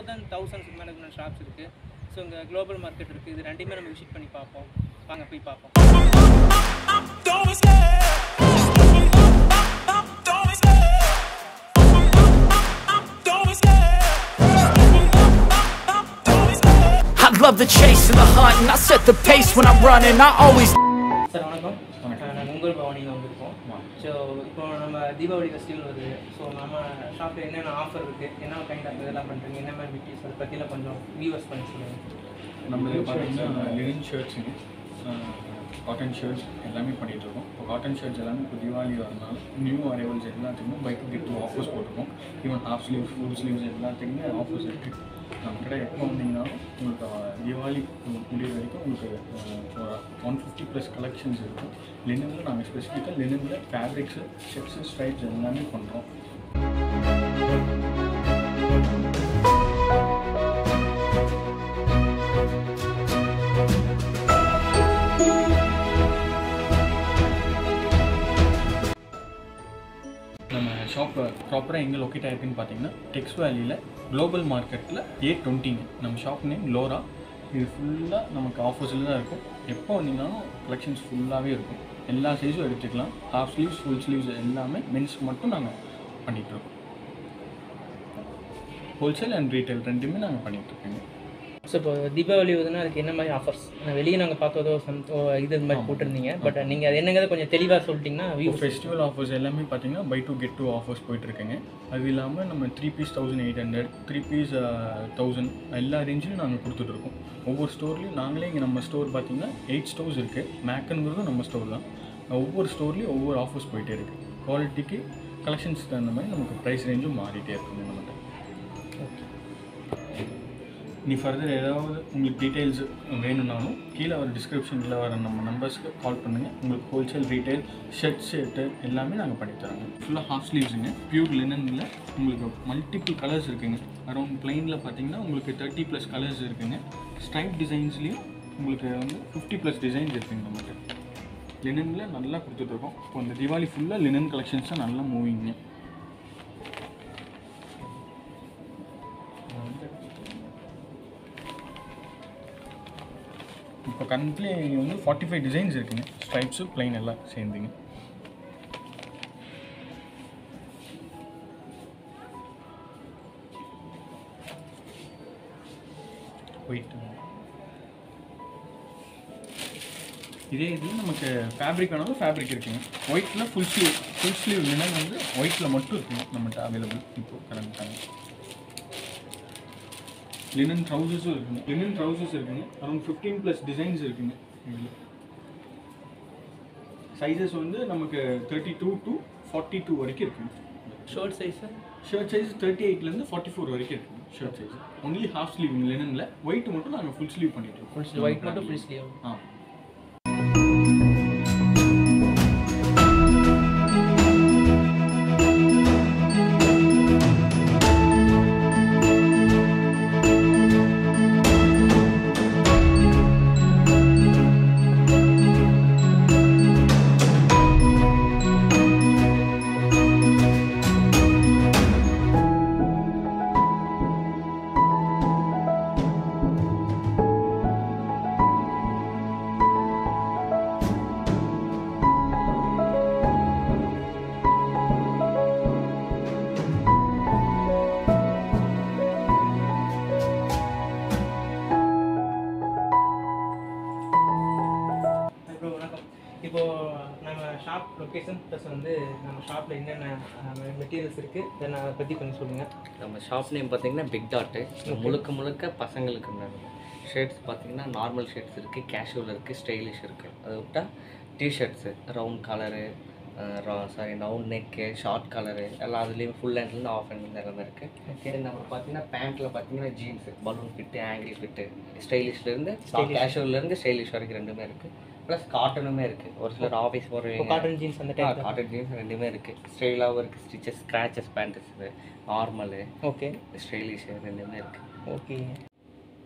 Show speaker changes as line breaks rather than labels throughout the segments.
மோர் தென் தௌசண்ட்ஸ்க்கு மேலே ஷாப்ஸ் இருக்குது ஸோ இங்கே குளோபல் மார்க்கெட் இருக்குது இது ரெண்டையுமே நம்ம விசிட் பண்ணி பார்ப்போம் வாங்க போய் பார்ப்போம்
I love the chase and the hunt, and I set the pace when I'm running. I always
sir வணக்கம் நாங்கள் உங்கள் பவானியில் வந்திருக்கோம் ஸோ இப்போ நம்ம தீபாவளி ஃபெஸ்டிவல் வருது ஸோ நம்ம ஷாப்பில் என்னென்ன ஆஃபர் இருக்குது என்ன கைண்ட் ஆஃப் இதெல்லாம் பண்ணுறீங்க என்ன மாதிரி மெட்டீரியல்ஸ் அதை பற்றிலாம் கொஞ்சம் வியூவர்ஸ் பண்ணி சொல்லுங்கள்
நம்ம பார்த்தீங்கன்னா லினன் ஷர்ட்ஸுங்க காட்டன் ஷர்ட்ஸ் எல்லாமே பண்ணிகிட்டு இருக்கோம் இப்போ காட்டன் ஷர்ட்ஸ் எல்லாமே இப்போ தீபாவளி வரனால நியூ அரைவல்ஸ் எல்லாத்துக்குமே பைக் கெட் டூ ஆஃபர்ஸ் போட்டிருக்கோம் even half sleeves full sleeves எல்லாத்துக்குமே ஆஃபர்ஸ் இருக்குது நம்ம கிட்ட எப்போ வந்தீங்கன்னாலும் உங்களுக்கு அஹ், தீபாவளி முடிய வரைக்கும் உங்களுக்கு அஹ், ஒரு ஒன் ஃபிஃப்டி ப்ளஸ் கலெக்ஷன்ஸ் இருக்கும் லினனில் நாங்கள் ஸ்பெசிஃபிக்காக லினனில் ஃபேப்ரிக்ஸு ஷர்ட்ஸு ஸ்ட்ரைப்ஸ் எல்லாமே பண்ணுறோம் நம்ம ஷாப் ப்ராப்பராக எங்கே லொக்கேட் ஆயிருக்குன்னு பார்த்தீங்கன்னா டெக்ஸ் வேலியில் குளோபல் மார்க்கெட்டில் ஏ டுவெண்ட்டிங்க நம்ம ஷாப் நேம் லோரா இது ஃபுல்லாக நமக்கு ஆஃபர்ஸில் தான் இருக்கும் எப்போ வந்தீங்கன்னாலும் கலெக்ஷன்ஸ் ஃபுல்லாகவே இருக்கும் எல்லா சைஸும் எடுத்துக்கலாம் ஹாஃப் ஸ்லீவ்ஸ் ஃபுல் ஸ்லீவ்ஸ் எல்லாமே மென்ஸ்க்கு மட்டும் நாங்கள் பண்ணிகிட்ருக்கோம் ஹோல்சேல் அண்ட் ரீட்டைல் ரெண்டுமே நாங்கள் பண்ணிகிட்ருக்கோங்க
ஸோ இப்போ தீபாவளி வருதுன்னா அதுக்கு என்ன மாதிரி ஆஃபர்ஸ் நான் வெளியே நாங்கள் பார்த்ததோ சம் ஓ, இது மாதிரி போட்டிருந்தீங்க பட் நீங்கள் அது என்னங்கிறத கொஞ்சம் தெளிவாக சொல்லிட்டீங்கன்னா
இப்போ
வியூஸ்
ஃபெஸ்டிவல் ஆஃபர்ஸ் எல்லாமே பார்த்தீங்கன்னா buy two get two offers போயிட்டுருக்குங்க அது இல்லாமல் நம்ம three piece thousand eight hundred three piece thousand எல்லா ரேஞ்சிலும் நாங்கள் கொடுத்துட்ருக்கோம் ஒவ்வொரு ஸ்டோர்லேயும் நாங்களே இங்கே நம்ம ஸ்டோர் பார்த்தீங்கன்னா எயிட் ஸ்டோர்ஸ் இருக்குது மேக்குங்கிறதும் நம்ம ஸ்டோர் தான் ஒவ்வொரு ஸ்டோர்லேயும் ஒவ்வொரு ஆஃபர்ஸ் போயிட்டே இருக்குது குவாலிட்டிக்கு கலெக்ஷன்ஸ் தகுந்த மாதிரி நமக்கு ப்ரைஸ் ரேஞ்சும் மாறிட்டே இருக்குங்க நம்மகிட்ட நீ ஃபர்தர் ஏதாவது உங்களுக்கு டீட்டெயில்ஸ் வேணும்னாலும் கீழே வர டிஸ்கிரிப்ஷனில் வர நம்ம நம்பர்ஸ்க்கு கால் பண்ணுங்கள் உங்களுக்கு ஹோல்சேல் ரீட்டைல் ஷர்ட் ஷர்ட்டு எல்லாமே நாங்கள் பண்ணித்தரோங்க ஃபுல்லாக ஹாஃப் ஸ்லீவ்ஸுங்க பியூர் லினனில் உங்களுக்கு மல்டிபிள் கலர்ஸ் இருக்குங்க அரௌண்ட் பிளைனில் பார்த்தீங்கன்னா உங்களுக்கு தேர்ட்டி ப்ளஸ் கலர்ஸ் இருக்குங்க ஸ்ட்ரைப் டிசைன்ஸ்லேயும் உங்களுக்கு வந்து ஃபிஃப்டி ப்ளஸ் டிசைன்ஸ் இருக்குங்க நம்மகிட்ட லினனில் நல்லா கொடுத்துட்ருக்கோம் இப்போ இந்த தீபாவளி ஃபுல்லாக லினன் கலெக்ஷன்ஸ் தான் நல்லா மூவிங்க இப்போ கரண்ட்லி வந்து ஃபார்ட்டி ஃபைவ் டிசைன்ஸ் இருக்குங்க ஸ்ட்ரைப்ஸு பிளைன் எல்லாம் சேர்ந்துங்க ஒயிட் இதே இது நமக்கு ஃபேப்ரிக் வேணாலும் ஃபேப்ரிக் இருக்குங்க ஒயிட்டில் full sleeve full sleeve linen வந்து ஒயிட்டில் மட்டும் இருக்குங்க நம்மகிட்ட அவைலபிள் இப்போ கரண்ட் டைம் லினன் ட்ரௌசர்ஸும் இருக்குங்க லினன் ட்ரௌசர்ஸ் இருக்குங்க அரௌண்ட் ஃபிஃப்டீன் ப்ளஸ் டிசைன்ஸ் இருக்குங்க இதில் சைஸஸ் வந்து நமக்கு thirty two to forty two வரைக்கும் இருக்குங்க
short size
shirt size thirty எயிட்லேருந்து ஃபார்ட்டி ஃபோர் வரைக்கும் இருக்குங்க shirt size only half sleeve லினனில் ஒயிட் மட்டும் நாங்கள் ஃபுல் ஸ்லீவ் பண்ணிட்டு இருக்கோம்
ஃபுல் ஸ்லீவ் ஒயிட் மட்டும் ஃபுல் ஸ்லீவ்
ஆ
ப்ரோ வணக்கம் இப்போ நம்ம ஷாப் லொக்கேஷன் ப்ளஸ் வந்து நம்ம ஷாப்பில் என்னென்ன மெட்டீரியல்ஸ் இருக்குது தென் அதை பற்றி கொஞ்சம் சொல்லுங்கள்
நம்ம ஷாப் நேம் பார்த்தீங்கன்னா பிக் டாட்டு முழுக்க முழுக்க பசங்களுக்கு ஷர்ட்ஸ் பார்த்தீங்கன்னா நார்மல் ஷர்ட்ஸ் இருக்குது கேஷுவல் இருக்குது ஸ்டைலிஷ் இருக்குது அதை விட்டால் T-shirts round collar sorry round neck short collar எல்லாம் அதுலேயும் ஃபுல் ஹேண்ட்லேருந்து ஆஃப் ஹேண்ட்லேருந்து எல்லாமே இருக்குது
ஓகே
நம்ம பார்த்தீங்கன்னா பேண்ட்டில் பார்த்தீங்கன்னா jeans balloon fit ankle fit ஸ்டைலிஷ்லேருந்து கேஷுவல்லேருந்து ஸ்டைலிஷ் வரைக்கும் ரெண்டுமே இருக்குது ப்ளஸ் காட்டனுமே இருக்குது ஒரு சிலர் ஆஃபீஸ்
இப்போ
போகிற
காட்டன் ஜீன்ஸ் அந்த டைப்
காட்டன் ஜீன்ஸ் ரெண்டுமே இருக்குது ஸ்டைலாகவும் இருக்குது stitches scratches pants normal
okay
stylish ரெண்டுமே இருக்குது
ஓகே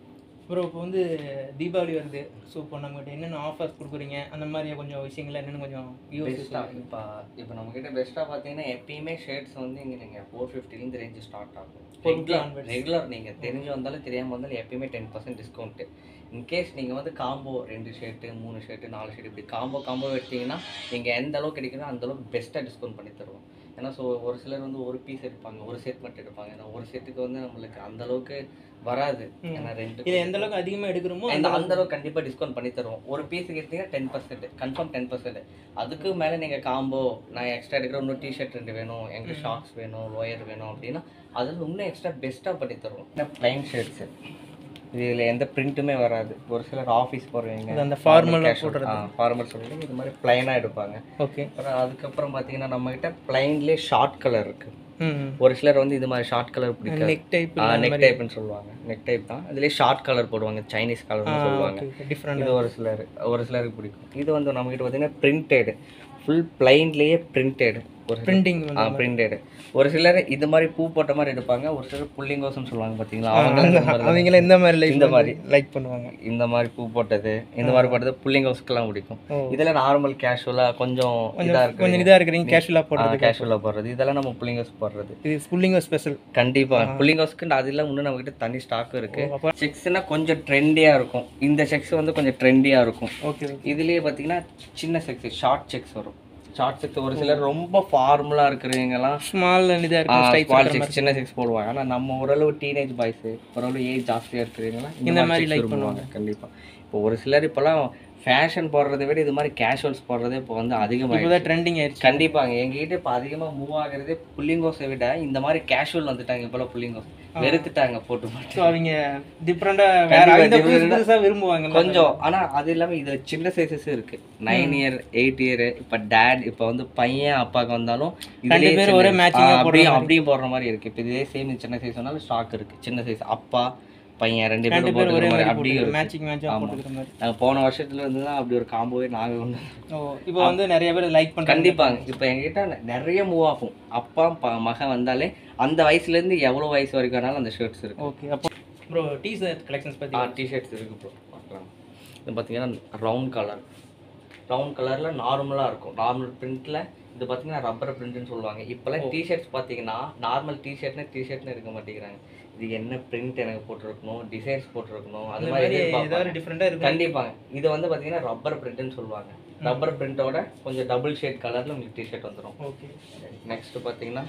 ப்ரோ இப்போ வந்து தீபாவளி வருது ஸோ இப்போ நம்மகிட்ட என்னென்ன ஆஃபர்ஸ் கொடுக்குறீங்க அந்த மாதிரி கொஞ்சம் விஷயங்கள் என்னென்னு கொஞ்சம் யூஸ்
பெஸ்ட்டாக இப்போ இப்போ நம்மக்கிட்ட பெஸ்ட்டாக பார்த்தீங்கன்னா எப்பயுமே ஷர்ட்ஸ் வந்து இங்கே நீங்கள் ஃபோர் ஃபிஃப்டிலேருந்து ரேஞ்சு ஸ்டார்ட் ஆகும்
450
ரெகுலர்
onwards.
ரெகுலர் நீங்கள் தெரிஞ்சு வந்தாலும் தெரியாமல் வந்தாலும் எப்பயுமே டென் பர்சன்ட் டிஸ்கவுண்ட்டு இன்கேஸ் நீங்கள் வந்து காம்போ ரெண்டு ஷர்ட்டு மூணு ஷர்ட்டு நாலு ஷர்ட் இப்படி காம்போ காம்போ எடுத்தீங்கன்னா நீங்கள் எந்த அளவுக்கு கிடைக்கணும் அந்த அளவுக்கு பெஸ்ட்டாக டிஸ்கவுண்ட் பண்ணி தருவோம் ஏன்னா ஸோ ஒரு சிலர் வந்து ஒரு பீஸ் எடுப்பாங்க ஒரு செட் மட்டும் எடுப்பாங்க ஏன்னா ஒரு செட்டுக்கு வந்து நம்மளுக்கு அந்த அளவுக்கு வராது
ம்.
ஏன்னா ரெண்டு
இதில் எந்த அளவுக்கு அதிகமாக எடுக்கிறோமோ
அந்த அந்த அளவுக்கு கண்டிப்பாக டிஸ்கவுண்ட் பண்ணி தருவோம் ஒரு பீஸுக்கு எடுத்தீங்கன்னா ten percent confirm ten percent அதுக்கு மேலே நீங்கள் காம்போ நான் எக்ஸ்ட்ரா எடுக்கிற இன்னும் டிஷர்ட் ரெண்டு வேணும் எங்களுக்கு ஷார்ட்ஸ் வேணும் லோயர் வேணும் அப்படின்னா அதில் இன்னும் எக்ஸ்ட்ரா பெஸ்ட்டாக பண்ணி தருவோம் இந்த ப்ளைன் ஷர்ட்ஸு இதில் எந்த பிரிண்ட்டுமே வராது ஒரு சிலர் ஆஃபீஸ் போடுவீங்க
அது அந்த formal ஆ போடுறது.
ஃபார்மல் சொல்லிட்டு இது மாதிரி ப்ளைனாக எடுப்பாங்க
ஓகே
அப்புறம் அதுக்கப்புறம் பார்த்தீங்கன்னா நம்மக்கிட்ட ப்ளைன்லேயே ஷார்ட் கலர் இருக்குது
ம்
ஒரு சிலர் வந்து இது மாதிரி ஷார்ட் கலர் பிடிக்காது
நெக் டைப்
நெக் டைப்னு சொல்லுவாங்க நெக் டைப் தான் இதுலேயே ஷார்ட் கலர் போடுவாங்க சைனீஸ் கலர்னு சொல்லுவாங்க
டிஃப்ரெண்ட்
இது ஒரு சிலர் ஒரு சிலருக்கு பிடிக்கும் இது வந்து நம்மகிட்ட பார்த்தீங்கன்னா பிரிண்டட் ஃபுல் பிளைன்லேயே பிரிண்டட் ஒரு
பிரிண்டிங்
ஆ பிரிண்டட் ஒரு சிலர் இது மாதிரி பூ போட்ட மாதிரி எடுப்பாங்க ஒரு சிலர் புள்ளிங்கோசம் சொல்லுவாங்க பார்த்தீங்களா அவங்க இந்த மாதிரி தான்.
அவங்கள இந்த மாதிரி லைக்
இந்த மாதிரி.
லைக் பண்ணுவாங்க
இந்த மாதிரி பூ போட்டது இந்த மாதிரி போட்டது புள்ளிங்கோஸ்க்கெல்லாம் பிடிக்கும்
ஓ.
இதெல்லாம் நார்மல் கேஷுவலாக கொஞ்சம் இதாக இருக்கு
கொஞ்சம் இதாக இருக்கிறீங்க கேஷுவலாக போடுறது
கேஷுவலாக போடுறது இதெல்லாம் நம்ம புள்ளிங்கோஸ் போடுறது
இது ஸ்புல்லிங்கோ ஸ்பெஷல்
கண்டிப்பா புள்ளிங்கோஸ்க்கு அது எல்லாம் இன்னும் நம்மகிட்ட தனி ஸ்டாக் இருக்கு
அப்போ
செக்ஸ்னா கொஞ்சம் ட்ரெண்டியா இருக்கும் இந்த செக்ஸ் வந்து கொஞ்சம் ட்ரெண்டியா இருக்கும்
ஓகே
இதுலயே பாத்தீங்கன்னா சின்ன செக்ஸ் ஷார்ட் செக்ஸ் வரும் ஷார்ட் செக்ஸ் ஒரு சிலர் ரொம்ப ஃபார்முலா இருக்கிறவங்கலாம்
ஸ்மால் இதாக இருக்கும் ஸ்டைப்
ஸ்மால் செக்ஸ் சின்ன செக்ஸ் போடுவாங்க ஆனா நம்ம ஓரளவு டீனேஜ் பாய்ஸ் ஓரளவு ஏஜ் ஜாஸ்தியா இருக்கிறவங்கலாம் இந்த மாதிரி லைக் பண்ணுவாங்க கண்டிப்பா இப்போ ஒரு சிலர் இப்போலாம் ஃபேஷன் போடுறதை விட இது மாதிரி கேஷுவல்ஸ் போடுறதே இப்போ வந்து அதிகமாக
இப்போதான் ட்ரெண்டிங் ஆயிடுச்சு
கண்டிப்பாங்க எங்ககிட்ட இப்போ அதிகமாக மூவ் ஆகுறதே புள்ளிங்கோஸை விட இந்த மாதிரி கேஷுவல் வந்துட்டாங்க இப்போலாம் புள்ளிங்கோஸ் வெறுத்துட்டாங்க போட்டு போட்டு
ஸோ அவங்க டிஃப்ரெண்டாக வேற
கண்டிப்பா
இந்த புதுசு
different ஆ-
புதுசாக விரும்புவாங்க
கொஞ்சம் ஆனா அது இல்லாம இதுல சின்ன சைஸஸ் இருக்கு நைன் இயர் எயிட் இயர் இப்ப டேட் இப்ப வந்து பையன் அப்பாக்கு வந்தாலும் இதுலயே
பேரும்
சின்ன-
ஒரே matching ஆ
ஆ,
போடுற
அப்படியும்
மாதிரி.
அப்படியும் போடுற மாதிரி இருக்கு இப்ப இதே சேம் சின்ன சைஸ் சொன்னாலும் ஸ்டாக் இருக்கு சின்ன சைஸ் அப்பா பையன் ரெண்டு
ரெண்டு
பேரும்
பேரும் ஒரே
போட்டுக்கிற மாதிரி
மாதிரி
அப்படியும்
போட்டுக்கிற
இருக்கு
மேட்சிங் மேட்சாக
ஆமா.
போட்டுக்கிற மாதிரி
நாங்க போன வருஷத்துல இருந்து தான் அப்படி ஒரு காம்போவே நாங்க கொண்டு வந்தோம்.
ஓ இப்போ வந்து நிறைய பேர் லைக் பண்ணுறாங்க
கண்டிப்பாங்க இப்ப எங்ககிட்ட நெ- நிறைய மூவ் ஆகும் அப்பா ப- மகன் வந்தாலே அந்த வயசுல இருந்து எவ்வளவு வயசு வரைக்கும் வேணாலும் அந்த ஷர்ட்ஸ் இருக்கு
ஓகே அப்போ ப்ரோ டீ ஷர்ட் கலெக்ஷன்ஸ் பற்றி
ஆ டிஷர்ட்ஸ் இருக்கு ப்ரோ பார்க்கலாம் இது பார்த்தீங்கன்னா ரவுண்ட் கலர் ரவுண்ட் கலரில் நார்மலாக இருக்கும் நார்மல் பிரிண்ட்டில் இது பார்த்தீங்கன்னா ரப்பர் பிரிண்ட்னு சொல்லுவாங்க இப்போல்லாம் டிஷர்ட்ஸ் பார்த்தீங்கன்னா நார்மல் டிஷர்ட்னா டிஷர்ட்னு எடுக்க மாட்டேங்கிறாங்க இது என்ன பிரிண்ட் எனக்கு போட்டிருக்கணும் டிசைன்ஸ் போட்டிருக்கணும் அது
இந்த
மாதிரி
மாதிரி
எதிர்பார்ப்பாங்க.
ஏதாவது டிஃப்ரெண்ட்டாக இருக்கும்
கண்டிப்பாங்க இது வந்து பார்த்தீங்கன்னா ரப்பர் பிரிண்ட்னு சொல்லுவாங்க ரப்பர் பிரிண்டோட கொஞ்சம் டபுள் ஷேட் கலரில் உங்களுக்கு டிஷர்ட் வந்துடும்
ஓகே
நெக்ஸ்ட் பார்த்தீங்கன்னா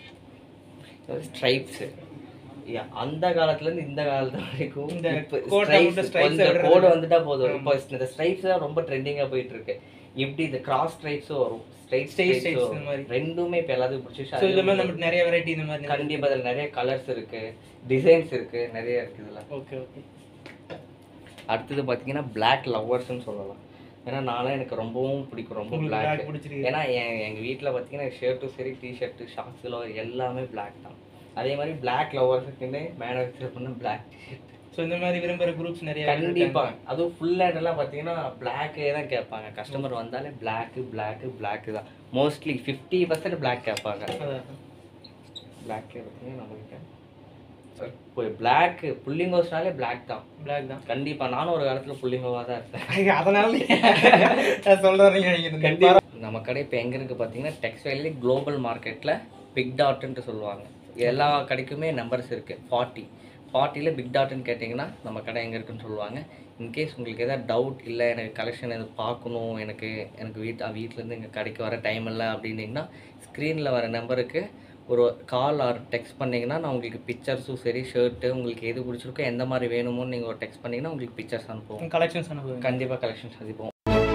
ஸ்ட்ரைப்ஸு அந்த காலத்துல இருந்து இந்த காலத்து வரைக்கும்
இந்த
இப்ப
கோட்டை
stripes,
விட்டு stripes
கொஞ்சம்
விடுறது.
கோடு வந்துட்டா போதும் இப்போ இந்த ஸ்ட்ரைப்ஸ் தான் ரொம்ப ட்ரெண்டிங்கா போயிட்டு இருக்கு இப்படி இந்த கிராஸ் ஸ்ட்ரைப்ஸும் வரும் ஸ்ட்ரைட்
Straight
ஸ்ட்ரைப்ஸ்
stripes இந்த மாதிரி.
ரெண்டுமே இப்போ எல்லாத்துக்கும் பிடிச்சி
ஸோ இந்த மாதிரி நமக்கு நிறைய வெரைட்டி இந்த மாதிரி
கண்டிப்பா இதுல நிறைய கலர்ஸ் இருக்கு டிசைன்ஸ் இருக்கு நிறைய இருக்கு இதுல
ஓகே ஓகே
அடுத்தது பாத்தீங்கன்னா பிளாக் லவ்வர்ஸ்னு சொல்லலாம் ஏன்னா நான்லாம் எனக்கு ரொம்பவும் பிடிக்கும் ரொம்ப
உங்களுக்கு black
பிளாக்
பிடிச்சிருக்கு.
ஏன்னா என் எங்கள் வீட்டில் பார்த்தீங்கன்னா ஷர்ட்டும் சரி டிஷர்ட்டு ஷார்ட்ஸ் லவர் எல்லாமே பிளாக் தான் அதே மாதிரி பிளாக் லவர்ஸுக்குன்னு மேனுஃபேக்சர் பண்ண பிளாக் டிஷர்ட்
ஸோ இந்த மாதிரி விரும்புகிற குரூப்ஸ் நிறைய பேர்
கண்டிப்பா அதுவும் ஃபுல் ஹேண்ட் எல்லாம் பார்த்தீங்கன்னா பிளாக்கே தான் கேட்பாங்க கஸ்டமர் வந்தாலே பிளாக்கு பிளாக்கு பிளாக்கு தான் மோஸ்ட்லி ஃபிஃப்டி பர்சன்ட் பிளாக் கேட்பாங்க
இருக்காங்க. அதான்.
பிளாக்கே பார்த்தீங்கன்னா நம்மகிட்ட இப்போ பிளாக் புள்ளிங்கோஸ்னாலே பிளாக் தான்
black தான்
கண்டிப்பா நானும் ஒரு காலத்துல புள்ளிங்கோவாக தான் இருந்தேன்
அதனால சொல்கிறீங்க நீங்கள்
நம்ம கடை இப்போ எங்கே இருக்குது பார்த்தீங்கன்னா டெக்ஸ்டைல்லே குளோபல் மார்க்கெட்டில் பிக் டாட்ன்ட்டு சொல்லுவாங்க எல்லா கடைக்குமே நம்பர்ஸ் இருக்குது ஃபார்ட்டி ஃபார்ட்டியில் பிக் டாட்னு கேட்டிங்கன்னா நம்ம கடை எங்கே இருக்குன்னு சொல்லுவாங்க இன்கேஸ் உங்களுக்கு எதாவது டவுட் இல்லை எனக்கு கலெக்ஷன் எது பார்க்கணும் எனக்கு எனக்கு வீட்டு வீட்டிலேருந்து எங்கள் கடைக்கு வர டைம் இல்லை அப்படின்னீங்கன்னா ஸ்க்ரீனில் வர நம்பருக்கு ஒரு கால் ஆர் டெக்ஸ்ட் பண்ணிங்கன்னா நான் உங்களுக்கு பிக்சர்ஸும் சரி ஷர்ட்டு உங்களுக்கு எது பிடிச்சிருக்கோ எந்த மாதிரி வேணுமோன்னு நீங்கள் ஒரு டெக்ஸ்ட் பண்ணிங்கன்னா உங்களுக்கு பிக்சர்ஸ் அனுப்புவோம்
கலெக்ஷன்ஸ் அனுப்புவீங்க
கண்டிப்பாக கலெக்ஷன்ஸ் அனுப்புவோம்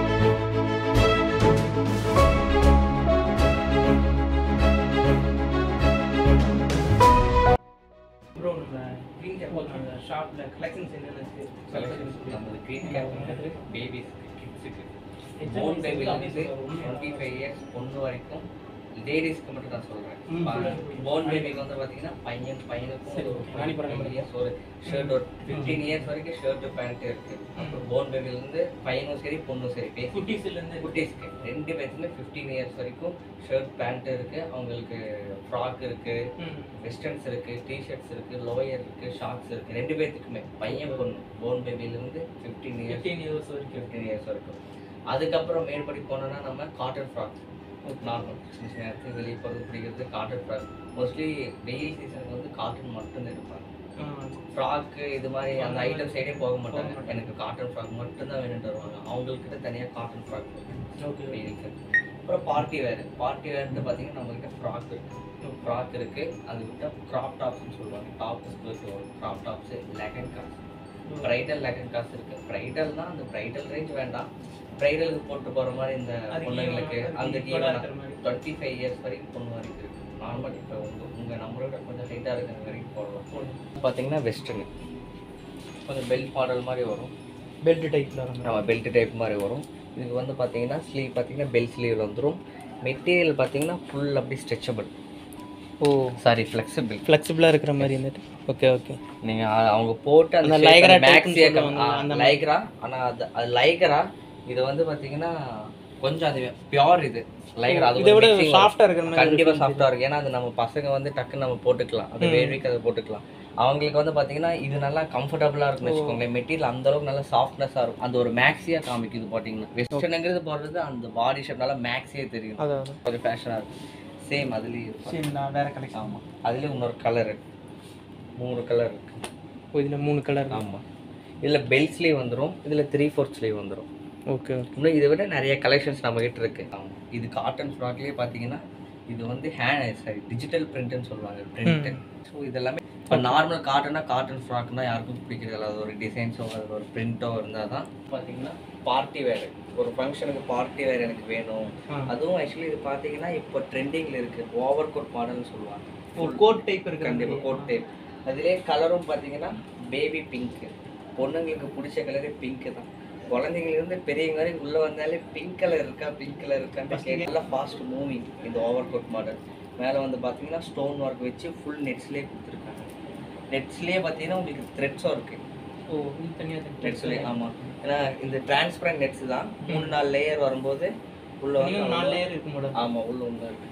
ப்ரோ நம்ம க்ரீன் கேப் அந்த ஷாப்பில் கலெக்ஷன்ஸ் என்னென்ன இருக்குது
நம்மளது green cap வந்து babies க்கு, kids க்கு.
எத்தனை
Born
வயசு
baby ல
இருக்கு?
இருந்து 25 years பொண்ணு வரைக்கும் லேடிஸ்க்கு மட்டும் நான் சொல்றேன்
ம், சொல்லுங்க.
போன் பேபிக்கு வந்து பாத்தீங்கன்னா பையன் பையனுக்கும் ஒரு five years ஒரு ஷர்ட் ஒரு ஃபிஃப்டீன் இயர்ஸ் வரைக்கும் ஷர்ட் பேண்ட் இருக்கு அப்புறம் போன் பேபில இருந்து பையனும் சரி பொண்ணும் சரி பேசி
குட்டீஸ்லேருந்து
குட்டீஸ்க்கு ரெண்டு பேருக்குமே ஃபிஃப்டீன் இயர்ஸ் வரைக்கும் ஷர்ட் பேண்ட் இருக்கு அவங்களுக்கு ஃப்ராக் இருக்கு வெஸ்டர்ன்ஸ் இருக்கு டிஷர்ட்ஸ் இருக்கு லோயர் இருக்கு ஷார்ட்ஸ் இருக்கு ரெண்டு பேர்த்துக்குமே பையன் பொண்ணு போன் பேபில இருந்து ஃபிஃப்டீன் இயர்ஸ்
ஃபிஃப்டீன் இயர்ஸ் வரைக்கும்
ஃபிஃப்டீன் இயர்ஸ் வரைக்கும் அதுக்கப்புறம் மேல்படி போனோம்னா நம்ம காட்டன் ஃப்ராக்ஸ் நார்மல் சின்ன சின்ன இடத்துக்கு வெளியே போகிறது பிடிக்கிறது காட்டன் ஃப்ராக் மோஸ்ட்லி வெயில் சீசனுக்கு வந்து காட்டன் மட்டும்தான் எடுப்பாங்க ஃப்ராக்கு இது மாதிரி அந்த ஐட்டம் சைடே போக மாட்டாங்க எனக்கு காட்டன் ஃப்ராக் மட்டும்தான் வேணும்னு வருவாங்க அவங்கக்கிட்ட தனியாக காட்டன் ஃப்ராக்
ஓகே
வெயிலுக்கு அப்புறம் பார்ட்டி வேர் பார்ட்டி வேர்னு பார்த்தீங்கன்னா நம்மகிட்ட ஃப்ராக் இருக்கு ஃப்ராக் இருக்கு அது விட்டா கிராப் டாப்ஸ்னு சொல்லுவாங்க டாப் ஸ்கர்ட் வரும் crop tops lehengas bridal lehengas இருக்கு பிரைடல்னா அந்த பிரைடல் ரேஞ்ச் வேண்டாம் பிரைடலுக்கு போட்டு போற மாதிரி இந்த
அதுக்கு
பொண்ணுங்களுக்கு
equal-
அந்த
அதுக்கு equal ஆ இருக்கிற மாதிரி.
டுவெண்ட்டி ஃபைவ் இயர்ஸ் வரைக்கும் பொண்ணு வரைக்கும் இருக்கு நார்மல் இப்போ உங்க உங்க நம்மளோட கொஞ்சம் ஹைட்டாக இருக்கிற வரைக்கும் போடலாம் பார்த்தீங்கன்னா வெஸ்டர்னு கொஞ்சம் பெல்ட் மாடல் மாதிரி வரும்
பெல்ட் டைப்ல வரும்
நம்ம பெல்ட் டைப் மாதிரி வரும் இதுக்கு வந்து பார்த்தீங்கன்னா ஸ்லீவ் பார்த்தீங்கன்னா பெல் ஸ்லீவில் வந்துடும் மெட்டீரியல் பார்த்தீங்கன்னா ஃபுல் அப்படி ஸ்ட்ரெச்சபிள்
ஓ
சாரி ஃப்ளெக்சிபிள்
ஃப்ளெக்சிபிளாக இருக்கிற மாதிரி இருந்துட்டு ஓகே ஓகே
நீங்கள் அவங்க போட்டு அந்த
அந்த Lycra type னு
மேக்ஸியே
சொல்லுவாங்க, அந்த மாதிரி.
லைக்ரா ஆனால் அது அது லைக்ரா இது வந்து பார்த்தீங்கன்னா கொஞ்சம் அது பியோர் இது லைக்ரா அது
இதை விட
ஒரு mixing
சாஃப்டா இருக்கிற
வரும்.
மாதிரி
கண்டிப்பா சாஃப்டா இருக்கு ஏன்னா அது நம்ம பசங்க வந்து டக்குன்னு நம்ம போட்டுக்கலாம் அது வேர்விக்கு அதை போட்டுக்கலாம் அவங்களுக்கு வந்து பாத்தீங்கன்னா இது நல்லா கம்ஃபர்டபுளா இருக்கும்னு வச்சுக்கோங்களேன் மெட்டீரியல் அந்த அளவுக்கு நல்லா சாஃப்ட்னஸா இருக்கும் அந்த ஒரு மேக்ஸியா காமிக்குது பாத்தீங்கன்னா வெஸ்டர்னுங்கிறது போடுறது அந்த பாடி ஷேப் நல்லா மேக்ஸியே தெரியும்
அதான்
கொஞ்சம் ஃபேஷனா இருக்கும் சேம் அதுலயும் இருக்கும்
சரி நான் வேற கலெக்ஷன்
ஆமா அதுலயும் இன்னொரு கலர் இருக்கு மூணு கலர் இருக்கு
ஓ இதில் மூணு கலர்
ஆமா இதுல பெல் ஸ்லீவ் வந்துரும் இதுல த்ரீ ஃபோர்த் ஸ்லீவ் வந்துரும்
ஓகே ஓகே
இன்னும் இதை விட நிறைய கலெக்ஷன்ஸ் நம்ம கிட்ட இருக்கு ஆமா இது காட்டன் ஃப்ராக்லயே பாத்தீங்கன்னா இது வந்து ஹேண்ட் சாரி டிஜிட்டல் பிரிண்ட்னு சொல்லுவாங்க பிரிண்ட் ஸோ இதெல்லாமே இப்போ நார்மல் காட்டனா காட்டன் ஃப்ராக்னா யாருக்கும் பிடிக்கிறது இல்லை அது ஒரு டிசைன்ஸோ அது ஒரு பிரிண்ட்டோ இருந்தால் தான் பார்த்தீங்கன்னா பார்ட்டி வேர் ஒரு ஃபங்க்ஷனுக்கு பார்ட்டி வேர் எனக்கு வேணும் அதுவும் ஆக்சுவலி இது பார்த்தீங்கன்னா இப்போ ட்ரெண்டிங்கில் இருக்கு ஓவர் கோட் மாடல்னு சொல்லுவாங்க
ஒரு கோட் டைப் இருக்கிற
கண்டிப்பாக கோட் டைப் அதுலேயே கலரும் பார்த்தீங்கன்னா பேபி பிங்க் பொண்ணுங்களுக்கு பிடிச்ச கலரே பிங்க் தான் குழந்தைங்கலேருந்து பெரியவங்க வரைக்கும் உள்ளே வந்தாலே பிங்க் கலர் இருக்கா பிங்க் கலர் இருக்கான்னு கேட்டு நல்லா ஃபாஸ்ட் மூவிங் இந்த ஓவர் கோட் மாடல் மேலே வந்து பார்த்தீங்கன்னா ஸ்டோன் ஒர்க் வச்சு ஃபுல் நெட்ஸ்லேயே கொடுத்துருக்காங்க நெட்ஸ்லேயே பார்த்தீங்கன்னா உங்களுக்கு த்ரெட்ஸும் இருக்குது
ஓ இது தனியாக
நெட்ஸ்லேயே ஆமாம் ஏன்னா இந்த டிரான்ஸ்பரண்ட் நெட்ஸ் தான் மூணு நாலு லேயர் வரும்போது உள்ள வந்து
நாலு லேயர் இருக்கும் மேடம்
ஆமாம் உள்ள ஒன்று இருக்கு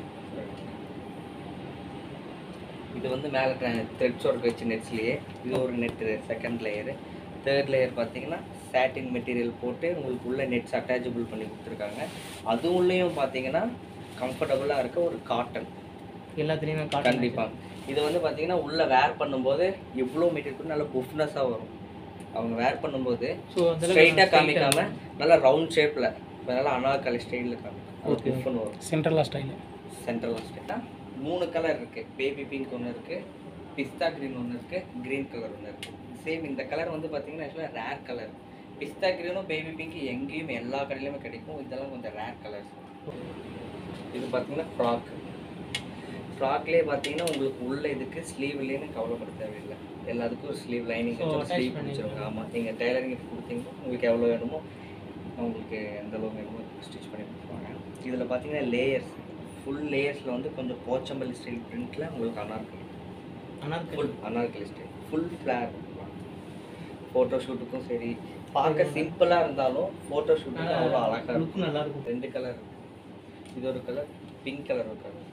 இது வந்து மேலே த்ரெட்ஸ் ஒர்க் வச்சு நெட்ஸ்லேயே இது ஒரு net second layer third layer பார்த்தீங்கன்னா சாட்டின் மெட்டீரியல் போட்டு உங்களுக்கு உள்ள நெட்ஸ் அட்டாச்சபிள் பண்ணி கொடுத்துருக்காங்க அது உள்ளேயும் பார்த்தீங்கன்னா கம்ஃபர்டபுளாக இருக்க ஒரு காட்டன்
எல்லாத்துலேயுமே காட்டன்
கண்டிப்பாக இது வந்து பார்த்தீங்கன்னா உள்ள வேர் பண்ணும்போது எவ்வளோ மெட்டீரியல் நல்லா புஃப்னஸாக வரும் அவங்க வேர் பண்ணும்போது
ஸோ அந்த
ஸ்ட்ரைட்டாக காமிக்காம நல்லா ரவுண்ட் ஷேப்பில் நல்லா அனார்கலி ஸ்டைலில் காமிக்கும்
Okay.
புஃப்னு வரும்
சென்ட்ரலா ஸ்டைல்
சென்ட்ரல் ஸ்டேட்டா மூணு கலர் இருக்கு பேபி பிங்க் ஒன்று இருக்கு பிஸ்தா கிரீன் ஒன்று இருக்கு கிரீன் கலர் ஒன்று இருக்கு சேம் இந்த கலர் வந்து பார்த்தீங்கன்னா ஆக்சுவலாக ரேர் கலர் பிஸ்தா கிரீனும் பேபி பிங்க் எங்கேயுமே எல்லா கடையிலுமே கிடைக்கும் இதெல்லாம் கொஞ்சம் ரேர் கலர்ஸ் இது பார்த்தீங்கன்னா ஃப்ராக் ஃப்ராக்லேயே பார்த்தீங்கன்னா உங்களுக்கு உள்ள இதுக்கு ஸ்லீவ் இல்லைன்னு கவலைப்பட தேவையில்லை எல்லாத்துக்கும் ஒரு ஸ்லீவ் லைனிங்
So,
வச்சு
attach
ஸ்லீவ்
பண்ணி-
பிடிச்சிருவாங்க ஆமாம் நீங்கள் டைலரிங் கொடுத்தீங்கன்னா உங்களுக்கு எவ்வளோ வேணுமோ உங்களுக்கு எந்த அளவுக்கு வேணுமோ ஸ்டிச் பண்ணி கொடுத்துருவாங்க இதில் பார்த்தீங்கன்னா லேயர்ஸ் ஃபுல் லேயர்ஸில் வந்து கொஞ்சம் போச்சம்பள்ளி ஸ்டைல் பிரிண்ட்டில் உங்களுக்கு anarkali
anarkali
full anarkali style full flare photo ஷூட்டுக்கும் சரி பார்க்க சிம்பிளாக இருந்தாலும் ஃபோட்டோ ஷூட்டுக்கு அவ்வளோ அழகாக இருக்கும்
லுக் நல்லா இருக்கும்
ரெண்டு கலர் இது ஒரு கலர் பிங்க் கலர் ஒரு கலர்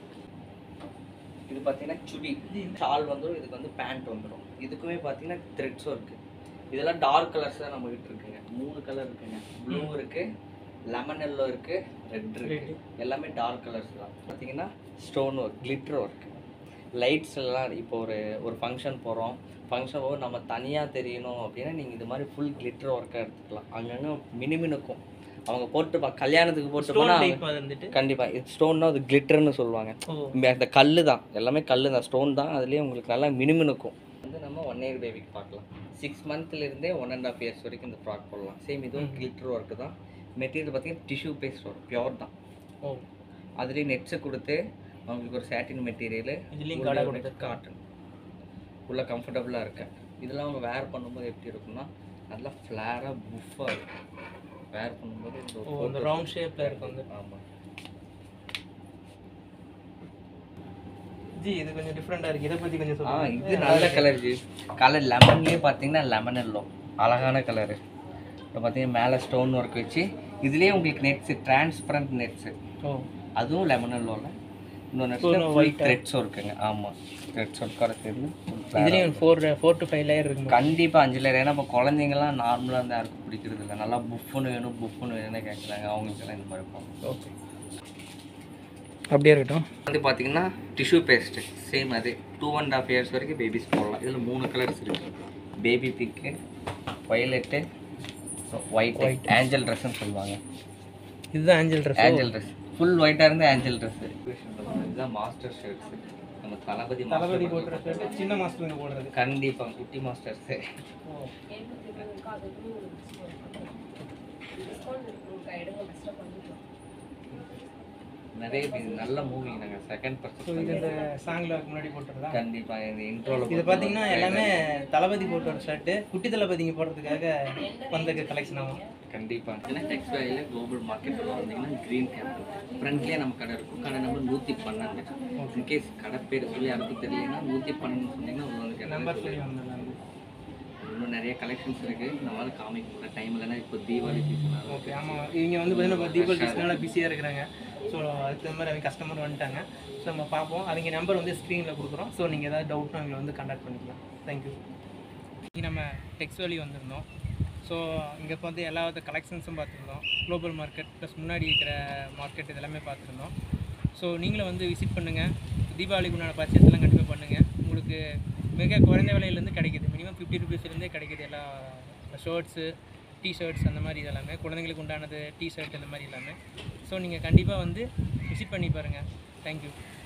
இது பார்த்தீங்கன்னா சுடி ஷால் வந்துடும் இதுக்கு வந்து பேண்ட் வந்துடும் இதுக்குமே பார்த்தீங்கன்னா த்ரெட்ஸும் இருக்குது இதெல்லாம் டார்க் கலர்ஸ் தான் நம்ம கிட்ட இருக்குங்க மூணு கலர் இருக்குங்க ப்ளூ இருக்கு லெமன் எல்லோ இருக்கு ரெட் இருக்கு எல்லாமே டார்க் கலர்ஸ் தான் பார்த்தீங்கன்னா stone work glitter work lights எல்லாம் இப்போ ஒரு ஒரு ஃபங்க்ஷன் போகிறோம் ஃபங்க்ஷன் போக நம்ம தனியாக தெரியணும் அப்படின்னா நீங்கள் இது மாதிரி ஃபுல் கிளிட்டர் ஒர்க்காக எடுத்துக்கலாம் அங்கங்கே மினுமினுக்கும் அவங்க போட்டு பா- கல்யாணத்துக்கு போட்டு
ஸ்டோன்
போனால்
டைப் அது வந்துட்டு
கண்டிப்பாக இது ஸ்டோன்னா அது கிளிட்டர்னு சொல்லுவாங்க
ஓ
இந்த- அந்த கல்லு தான் எல்லாமே கல்லு தான் ஸ்டோன் தான் அதுலேயே உங்களுக்கு நல்லா மினுமினுக்கும் வந்து நம்ம ஒன் இயர் பேபிக்கு பார்க்கலாம் சிக்ஸ் மந்த்லேருந்தே ஒன் அண்ட் ஆஃப் இயர்ஸ் வரைக்கும் இந்த ஃப்ராக் போடலாம் சேம் இதுவும் கிளிட்டர் ஒர்க்கு தான் மெட்டீரியல் பார்த்தீங்கன்னா டிஷ்யூ பேஸ்ட் வரும் பியோர் தான்
ஓ
அதுலேயே நெட்ஸை கொடுத்து அவங்களுக்கு ஒரு சாட்டின் மெட்டீரியல்
இதுலயும் கடை கொடுத்து.
காட்டன் உள்ள கம்ஃபர்டபுளாக இருக்கு இதெல்லாம் அவங்க வேர் பண்ணும்போது எப்படி இருக்கும்னா நல்லா ஃப்ளாராக புஃபாக இருக்கும் வேர் பண்ணும்போது இந்த
ஓ அந்த ரவுண்ட் ஷேப்ல இருக்கும் வந்து
ஆமாம்
ஜி இது கொஞ்சம் டிஃப்ரெண்டாக இருக்குது இதை பற்றி கொஞ்சம்
ஆ
சொல்லுங்கள்
இது நல்ல கலர் ஜி கலர் லெமன்லேயே பார்த்தீங்கன்னா லெமன் எல்லோ அழகான கலரு இப்போ பார்த்தீங்கன்னா மேலே ஸ்டோன் ஒர்க் வச்சு இதுலேயே உங்களுக்கு நெட்ஸு டிரான்ஸ்பரண்ட் நெட்ஸு
ஓ
அதுவும் லெமன் எல்லோவில் இன்னொரு
So,
நெட்ஸில்
white
ஒயிட் த்ரெட்ஸ் இருக்குங்க ஆமாம் த்ரெட்ஸ் ஒர்க்கோட சேர்ந்து
இதுலேயும் four four to five layer இருக்குங்க
கண்டிப்பாக அஞ்சு லேயர் ஏன்னா இப்போ குழந்தைங்கலாம் நார்மலாக இருந்தால் யாருக்கும் பிடிக்கிறது இல்லை நல்லா புஃப்னு வேணும் புஃப்னு வேணும்னு கேட்குறாங்க அவங்களுக்கெல்லாம் இந்த மாதிரி இருக்கும்
ஓகே அப்படியே இருக்கட்டும்
வந்து பார்த்தீங்கன்னா டிஷ்யூ பேஸ்ட்டு சேம் அதே டூ அண்ட் ஹாஃப் இயர்ஸ் வரைக்கும் பேபிஸ் போடலாம் இதில் மூணு கலர்ஸ் இருக்கு baby pink violet white white angel ட்ரெஸ்ன்னு சொல்லுவாங்க
இதுதான் angel dress
angel dress full ஒயிட்டாக இருந்து ஏஞ்சல் ட்ரெஸ் இதுதான் மாஸ்டர் ஷர்ட்ஸ் நம்ம தளபதி
தளபதி
master
போட்டுற ஷர்ட் சின்ன மாஸ்டருங்க போடுறது
கண்டிப்பாக குட்டி மாஸ்டர்ஸு நிறைய பேர் நல்ல மூவி நாங்கள் செகண்ட்
ஸோ இது
பர்சன்
இந்த சாங்கில் முன்னாடி போட்டுறதா
கண்டிப்பாக இந்த இன்ட்ரோவில்
இது பார்த்தீங்கன்னா எல்லாமே தளபதி போட்ட ஒரு ஷர்ட்டு குட்டி தளபதிங்க போடுறதுக்காக வந்த கலெக்ஷன் ஆகும்
கண்டிப்பாக ஏன்னா டெக்ஸ் வேலையில் குளோபல் மார்க்கெட்டில் வந்தீங்கன்னா க்ரீன் கேப் ஃப்ரண்ட்லேயே நம்ம கடை இருக்கும் கடை நம்பர் நூற்றி பன்னெண்டு இன்கேஸ் கடை பேர் சொல்லி யாருக்கும் தெரியலன்னா நூற்றி பன்னெண்டு சொன்னீங்கன்னா உள்ள வந்து
நம்பர் சொல்லி வந்தேன்
இன்னும் நிறைய கலெக்ஷன்ஸ் இருக்குது நம்மளால காமிக்க முடியல டைம் இல்லைன்னா இப்போ தீபாவளி சீசன்
ஓகே ஆமாம் இவங்க வந்து பார்த்தீங்கன்னா இப்போ தீபாவளி சீசனால பிஸியாக இருக்கிறாங்க ஸோ அதுக்கு தகுந்த மாதிரி அவங்க கஸ்டமர் வந்துட்டாங்க ஸோ நம்ம பார்ப்போம் அவங்க நம்பர் வந்து ஸ்க்ரீனில் கொடுக்குறோம் ஸோ நீங்கள் ஏதாவது டவுட்னா அவங்களை வந்து கான்டாக்ட் பண்ணிக்கலாம் தேங்க்யூ இங்கே நம்ம டெக்ஸ் வேலி வந்திருந்தோம் ஸோ இங்கே வந்து எல்லா வித கலெக்ஷன்ஸும் பார்த்துருந்தோம் குளோபல் மார்க்கெட் ப்ளஸ் முன்னாடி இருக்கிற மார்க்கெட் இதெல்லாமே பார்த்துருந்தோம் ஸோ நீங்களும் வந்து விசிட் பண்ணுங்கள் தீபாவளிக்கு உண்டான பர்ச்சேஸ் எல்லாம் கண்டிப்பாக பண்ணுங்கள் உங்களுக்கு மிக குறைந்த விலையிலேருந்து கிடைக்குது மினிமம் ஃபிஃப்டி ருபீஸ்லேருந்தே கிடைக்குது எல்லா ஷர்ட்ஸு டிஷர்ட்ஸ் அந்த மாதிரி இதெல்லாமே குழந்தைங்களுக்கு உண்டானது டிஷர்ட் இந்த மாதிரி எல்லாமே ஸோ நீங்கள் கண்டிப்பாக வந்து விசிட் பண்ணி பாருங்கள் தேங்க்யூ